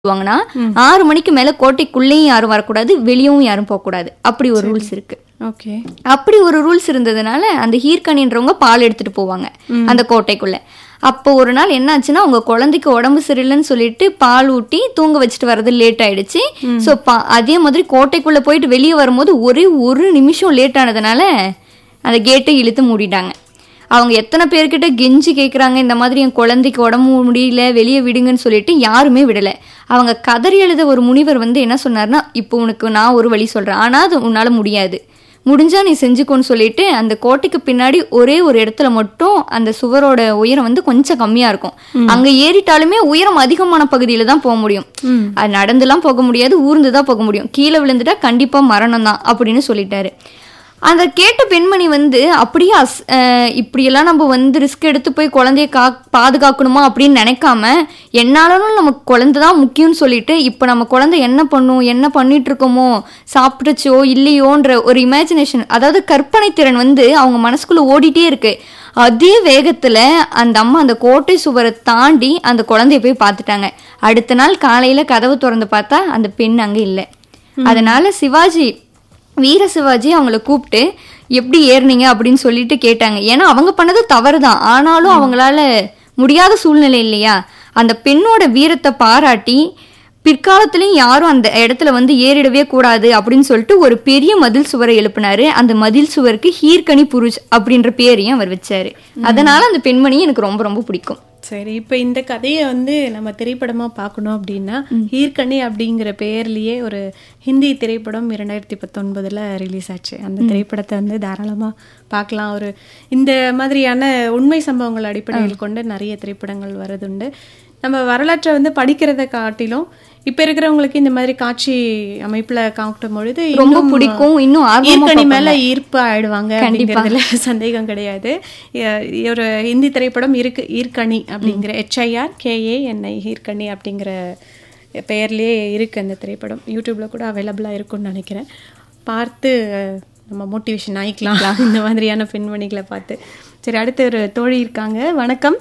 சொல்லுவாங்கன்னா ஆறு மணிக்கு மேல கோட்டைக்குள்ளேயும் யாரும் வரக்கூடாது வெளியவும் யாரும் போகக்கூடாது அப்படி ஒரு ரூல்ஸ் இருக்கு ஓகே அப்படி ஒரு ரூல்ஸ் இருந்ததுனால அந்த ஹீர்கணின்றவங்க பால் எடுத்துட்டு போவாங்க அந்த கோட்டைக்குள்ள அப்போ ஒரு நாள் என்னாச்சுன்னா உங்க குழந்தைக்கு உடம்பு சரியில்லைன்னு சொல்லிட்டு பால் ஊட்டி தூங்க வச்சுட்டு வர்றது லேட் ஆயிடுச்சு ஸோ அதே மாதிரி கோட்டைக்குள்ள போயிட்டு வெளியே வரும்போது ஒரே ஒரு நிமிஷம் லேட் ஆனதுனால அந்த கேட்டை இழுத்து மூடிட்டாங்க அவங்க எத்தனை பேர்கிட்ட கெஞ்சி கேட்குறாங்க இந்த மாதிரி என் குழந்தைக்கு உடம்பு முடியல வெளியே விடுங்கன்னு சொல்லிட்டு யாருமே விடலை அவங்க கதறி எழுத ஒரு முனிவர் வந்து என்ன சொன்னார்னா இப்போ உனக்கு நான் ஒரு வழி சொல்கிறேன் ஆனால் அது உன்னால் முடியாது முடிஞ்சா நீ செஞ்சுக்கோன்னு சொல்லிட்டு அந்த கோட்டைக்கு பின்னாடி ஒரே ஒரு இடத்துல மட்டும் அந்த சுவரோட உயரம் வந்து கொஞ்சம் கம்மியா இருக்கும் அங்க ஏறிட்டாலுமே உயரம் அதிகமான பகுதியில தான் போக முடியும் அது நடந்துலாம் போக முடியாது ஊர்ந்து தான் போக முடியும் கீழே விழுந்துட்டா கண்டிப்பா மரணம் தான் அப்படின்னு சொல்லிட்டாரு அந்த கேட்ட பெண்மணி வந்து அப்படியே அஸ் அஹ் இப்படியெல்லாம் நம்ம வந்து ரிஸ்க் எடுத்து போய் குழந்தைய கா பாதுகாக்கணுமா அப்படின்னு நினைக்காம என்னாலும் நமக்கு குழந்தை தான் முக்கியம்னு சொல்லிட்டு இப்போ நம்ம குழந்தை என்ன பண்ணும் என்ன பண்ணிட்டு இருக்கோமோ சாப்பிட்டுச்சோ இல்லையோன்ற ஒரு இமேஜினேஷன் அதாவது கற்பனை திறன் வந்து அவங்க மனசுக்குள்ள ஓடிட்டே இருக்கு அதே வேகத்துல அந்த அம்மா அந்த கோட்டை சுவரை தாண்டி அந்த குழந்தைய போய் பார்த்துட்டாங்க அடுத்த நாள் காலையில கதவு திறந்து பார்த்தா அந்த பெண் அங்க இல்லை அதனால சிவாஜி வீர சிவாஜி அவங்கள கூப்பிட்டு எப்படி ஏறுனீங்க அப்படின்னு சொல்லிட்டு கேட்டாங்க ஏன்னா அவங்க பண்ணது தவறு தான் ஆனாலும் அவங்களால முடியாத சூழ்நிலை இல்லையா அந்த பெண்ணோட வீரத்தை பாராட்டி பிற்காலத்திலயும் யாரும் அந்த இடத்துல வந்து ஏறிடவே கூடாது அப்படின்னு சொல்லிட்டு ஒரு பெரிய மதில் சுவரை எழுப்பினாரு அந்த மதில் சுவருக்கு ஹீர்கனி புருஷ் அப்படின்ற பேரையும் அவர் வச்சாரு அதனால அந்த பெண்மணியை எனக்கு ரொம்ப ரொம்ப பிடிக்கும் சரி இப்போ இந்த கதையை வந்து நம்ம திரைப்படமா பார்க்கணும் அப்படின்னா ஈர்க்கணி அப்படிங்கிற பெயர்லயே ஒரு ஹிந்தி திரைப்படம் இரண்டாயிரத்தி பத்தொன்பதுல ரிலீஸ் ஆச்சு அந்த திரைப்படத்தை வந்து தாராளமா பார்க்கலாம் ஒரு இந்த மாதிரியான உண்மை சம்பவங்கள் அடிப்படையில் கொண்டு நிறைய திரைப்படங்கள் வரதுண்டு நம்ம வரலாற்றை வந்து படிக்கிறத காட்டிலும் இப்ப இருக்கிறவங்களுக்கு இந்த மாதிரி காட்சி அமைப்புல காட்டும் பொழுது ரொம்ப இன்னும் பிடிக்கும் இன்னும் ஆர்வமா ஈர்க்கணி மேல ஈர்ப்பு ஆயிடுவாங்க அப்படிங்கிறதுல சந்தேகம் கிடையாது எ- ஒரு ஹிந்தி திரைப்படம் இருக்கு ஈர்க்கணி அப்படிங்கிற ஹெச்ஐஆர் கேஏஎன்ஐ ஈர்க்கணி அப்படிங்கிற பெயர்லயே இருக்கு அந்த திரைப்படம் யூடியூப்ல கூட அவைலபிளா இருக்கும்னு நினைக்கிறேன் பார்த்து அஹ், நம்ம மோட்டிவேஷன் ஆயிக்கலாம் இந்த மாதிரியான பெண்மணிகளை பார்த்து சரி அடுத்து ஒரு தோழி இருக்காங்க வணக்கம்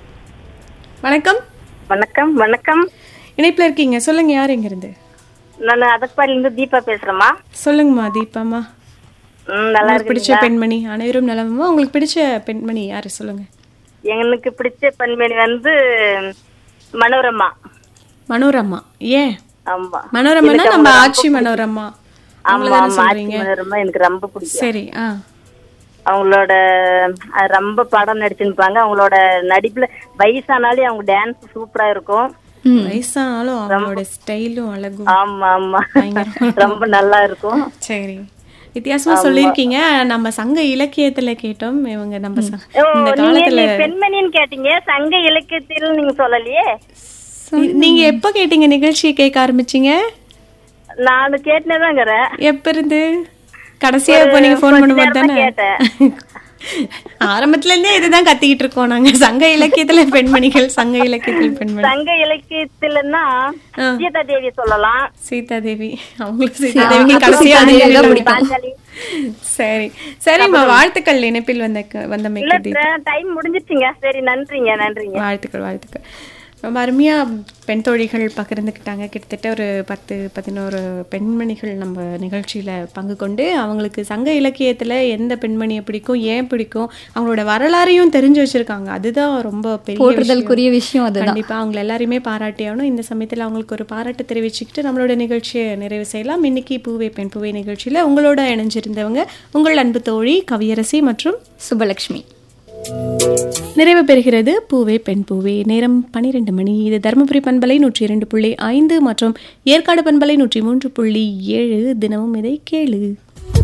வணக்கம் வணக்கம் வணக்கம் இணைப்புல இருக்கீங்க சொல்லுங்க யார் எங்க இருந்து நான் அதப்பாடிலிருந்து தீபா பேசுறேம்மா சொல்லுங்கம்மா தீபாம்மா ம், நல்லா உங்களுக்கு பிடிச்ச பெண்மணி அனைவரும் நலமா உங்களுக்கு பிடிச்ச பெண்மணி யாரு சொல்லுங்க எனக்கு பிடிச்ச பெண்மணி வந்து மனோரமா மனோரமா ஏன் ஆமா மனோரமானா நம்ம ஆட்சி மனோரமா ஆமா ஆமா ஆச்சி மனோரமா எனக்கு ரொம்ப பிடிக்கும் சரி ஆ அவங்களோட அஹ், ரொம்ப படம் நடிச்சிருப்பாங்க அவங்களோட நடிப்புல வயசானாலே அவங்க டான்ஸ் சூப்பரா இருக்கும் வயசானாலும் அவங்களோட ஸ்டைலும் அழகும் ஆமா ஆமா ரொம்ப நல்லா இருக்கும் சரி வித்தியாசமா சொல்லியிருக்கீங்க நம்ம சங்க இலக்கியத்துல கேட்டோம் இவங்க நம்ம ச- ஓ, இந்த நீங்க காலத்துல நீ பெண்மணின்னு கேட்டீங்க சங்க இலக்கியத்தில் நீங்க சொல்லலையே நீங்க எப்ப கேட்டீங்க நிகழ்ச்சியை கேட்க ஆரம்பிச்சீங்க நான் கேட்டுனேதாங்கிறேன் எப்ப இருந்து கடைசியா இப்போ நீங்க ஃபோன் பண்ணும்போது நேரம் தான் தானே கேட்டேன். ஆரம்பத்துல இருந்தே இதுதான் கத்திக்கிட்டு இருக்கோம் நாங்க சங்க இலக்கியத்துல பெண்மணிகள் சங்க இலக்கியத்தில் பெண்மணி சங்க இலக்கியத்துலன்னா சீதா தேவி சொல்லலாம் சீதா தேவி அவங்களுக்கு சீதா தேவிக்கு கடைசியா நினைவு பாஞ்சாலி சரி சரிம்மா வாழ்த்துக்கள் இணைப்பில் வந்த வந்தமைக்கு இல்ல டைம் முடிஞ்சிருச்சுங்க சரி நன்றிங்க நன்றிங்க வாழ்த்துக்கள் வாழ்த்துக்கள் ரொம்ப அருமையா பெண் தோழிகள் பகிர்ந்துக்கிட்டாங்க கிட்டத்தட்ட ஒரு பத்து பதினோரு பெண்மணிகள் நம்ம நிகழ்ச்சியில பங்கு கொண்டு அவங்களுக்கு சங்க இலக்கியத்துல எந்த பெண்மணியை பிடிக்கும் ஏன் பிடிக்கும் அவங்களோட வரலாறையும் தெரிஞ்சு வச்சிருக்காங்க அதுதான் ரொம்ப பெரிய விஷயம். போற்றுதலுக்குரிய விஷயம் அதுதான் கண்டிப்பா அவங்க எல்லாரையுமே பாராட்டி ஆகணும் இந்த சமயத்துல அவங்களுக்கு ஒரு பாராட்டு தெரிவிச்சுக்கிட்டு நம்மளோட நிகழ்ச்சியை நிறைவு செய்யலாம் இன்னைக்கு பூவே பெண் பூவே நிகழ்ச்சியில உங்களோட இணைஞ்சிருந்தவங்க உங்கள் அன்பு தோழி கவியரசி மற்றும் சுபலக்ஷ்மி நிறைவு பெறுகிறது பூவே பெண் பூவே நேரம் பனிரெண்டு மணி இது தருமபுரி பண்பலை நூற்றி இரண்டு புள்ளி ஐந்து மற்றும் ஏற்காடு பண்பலை நூற்றி மூன்று புள்ளி ஏழு தினமும் இதை கேளு